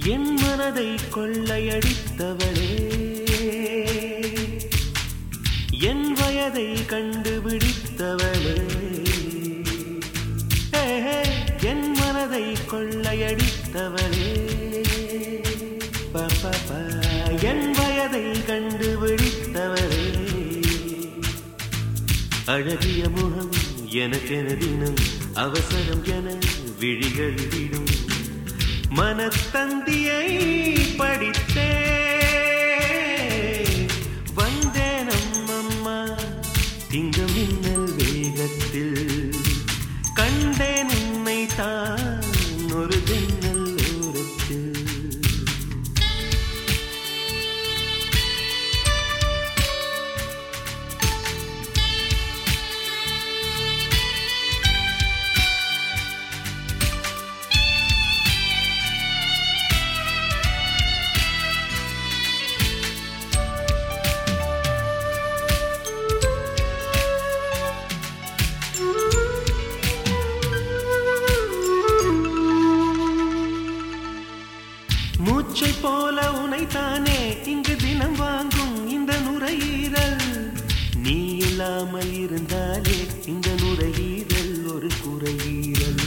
என் மனதை கொள்ளையடித்தவளே என் வயதை கண்டுபிடித்தவளே ஹே, ஹே, என் மனதை கொள்ளையடித்தவளே ப, ப, ப, என் வயதை கண்டுபிடித்தவளே அழகிய முகம் எனக்கென தினம் அவசரம் என விழிகள் விடும் மனத்தந்தியை படித்தே வந்தேன் அம்மம்மா திங்க மின்னல் வேகத்தில் கண்டேன் உன்னை தான் ஒரு ஜன்னல் ஓரத்தில் மூச்சை போல உனைத்தானே இங்கு தினம் வாங்கும் இந்த நுரையீரல் நீ இல்லாமல் இருந்தாலே இந்த நுரையீரல் ஒரு குறையீரல்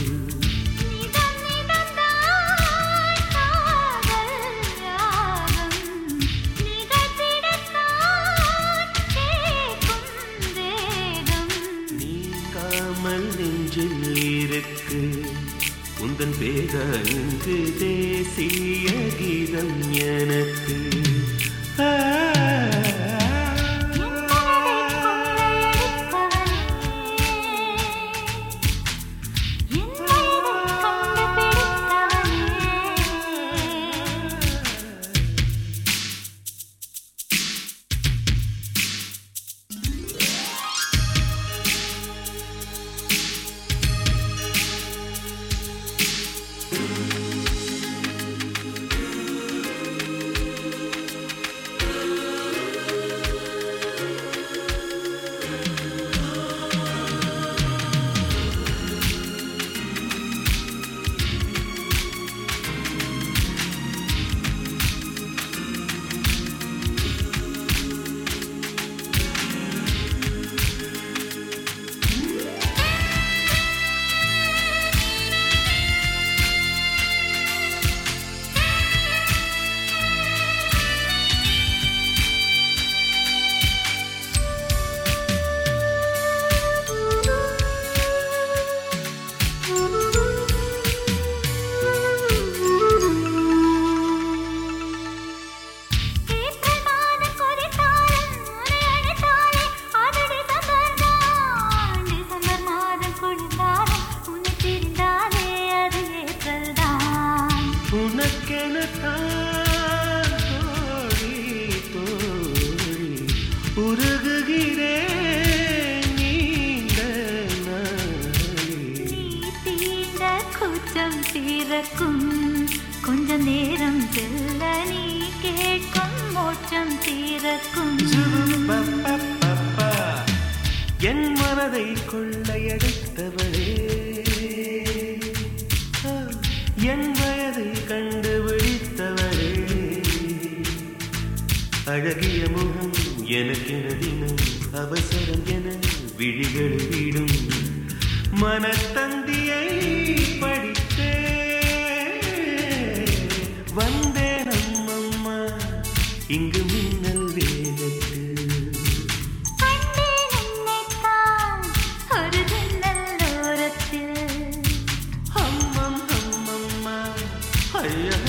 நீங்காமல் நெஞ்சில் இருக்கு உந்தன் பேத இங்கு தேசிய கீதம் எனக்கு ஆ. உனக்கெனத்தான் தோழி தோழி உருகுகிறேன் நீண்ட நாளில். கூச்சம் தீரக்கும் கொஞ்ச நேரம் செல்ல நீ கேட்கும் மோட்சம் தீரக்கும் சுருபப்பப்பப்பா, என் மனதை கொள்ளையடித்தவளே ஆ, என் வயதை கண்டுபிடித்தவளே அழகிய முகம் எனக்கென தினம் அவசரம் என விழிகள் விடும் மனத்தந்தியை படித்தே வந்தேன் அம்மம்மா இங்கு மின்னல் வேகத்தில் கண்டேன் உன்னைத்தான் ஒரு ஜன்னல் ஓரத்தில் அம்மம் அம்மம்மா ஐயா